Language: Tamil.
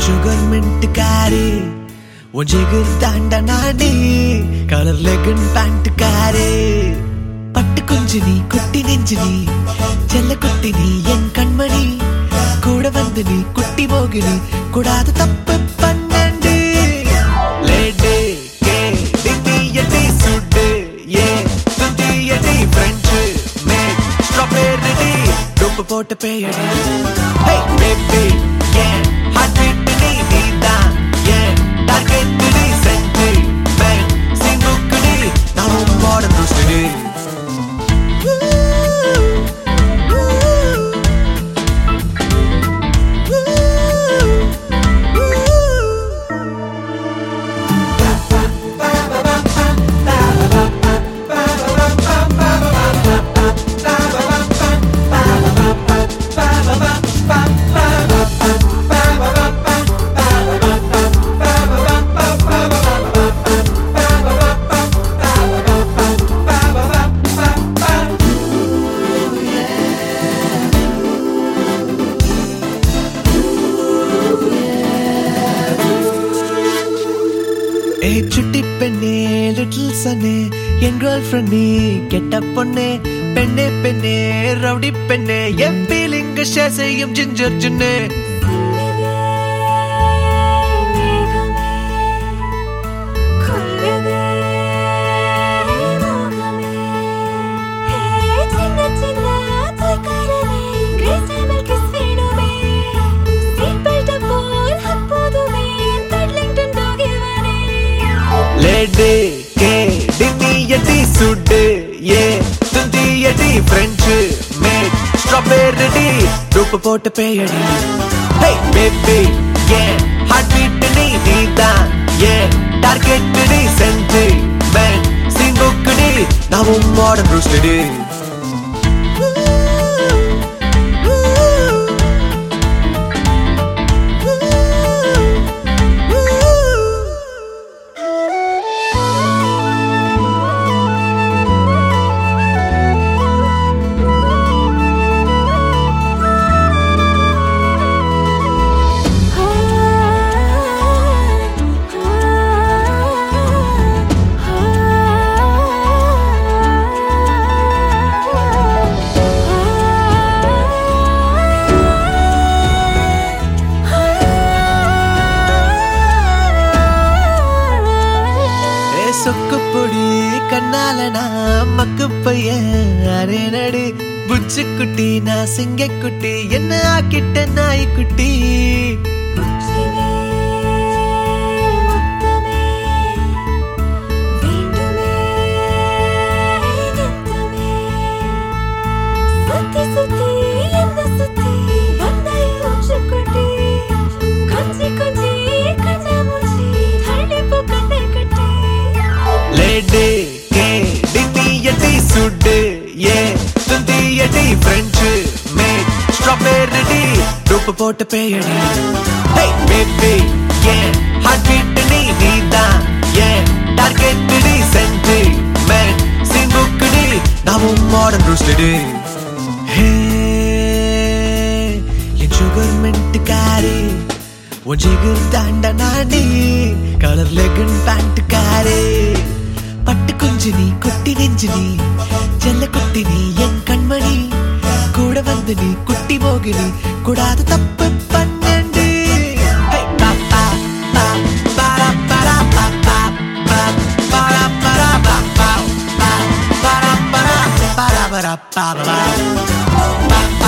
என் சுகர் மின்ட் காரி உன் ஜிகர் தாண்ட நாடி கலர் லெகன் பேண்ட் காரி பட்டு குஞ்சு நீ குட்டி நெஞ்சு நீ செல்ல குட்டி நீ என் கண்மணி கூட வந்து நீ குட்டி போகினி கூடாத தப்பு பண்ணண்டு லேடு கே டிங்கி எட்டி சுடு ஏ துந்தி எட்டி ஃப்ரெஞ்சு மேட் ஸ்ட்ராபெர்ரி டொப்பு போட்டு பேயடி ஹே பேபி ஏன் ஹார்ட் பீட் நீ நீதான் ஏன் டார்கெட் நீ செஞ்சு மேன் சிங்குக்குடி நான் மாடர்ன் ரோஸ்டடி ஏய் சுட்டி பெண்ணே லிட்டில் சனே என் கேர்ள் ஃப்ரெண்ட் நீ கெட்ட பொண்ணே பெண்ணே பெண்ணே ரவுடி பெண்ணே என் ஃபீலிங் ஷேர் செய்யும் ஜிஞ்சர் ஜுன்னே லேடு கே டிம்மி எட்டி சுடு ஏ துந்தி எட்டி ஃப்ரெஞ்சு மேட் ஸ்ட்ராபெர்ரி டூப்பு போட்டு பேயடி ஹே பேபி ஏன் ஹார்ட் பீட் நீ நீதான் ஏன் டார்கெட் நீ செஞ்சு மேன் சிங்குக்குடி நான் மாடர்ன் ரோஸ்டடி ஏ சொக்கு பொடி கண்ணால நான் மக்கு பையன் அரே நடு புச்சு குட்டி நான் சிங்க குட்டி என்ன ஆக்கிட்ட நாய்க்குட்டி சுத்தி சுத்தி என்ன சுத்தி வந்தாய் மூச்சு கொட்டி கொஞ்சி கொஞ்சி கண்ணா மூச்சி தள்ளி போ கண்ணை கட்டி லேடு கே டிம்மி எட்டி சுடு ஏ துந்தி எட்டி ஃப்ரெஞ்சு மேட் ஸ்ட்ராபெர்ரி டூப்பு போட்டு பேயடி ஹே பேபி ஏன் ஹார்ட் பீட் நீ நீதான் ஏன் டார்கெட் நீ செஞ்சு மேன் சிங்குக்குடி நான் மாடர்ன் ரோஸ்டடி ஹே என் சுகர் மின்ட் காரி உன் ஜிகர் தாண்ட நாடி கலர் லெகன் பேண்ட் காரி பட்டு குஞ்சு நீ குட்டி நெஞ்சு நீ செல்ல குட்டி நீ என் கண்மணி கூட வந்து நீ குட்டி போகினி கூடாத தப்பு பண்ணண்டு ஹே, பா, பா, பா, பாரா, பாரா, பா, பா, பா, பாரா, பாரா, பா, பா, பா, பாரா, பாரா, பாரா, பாரா, பா, பா.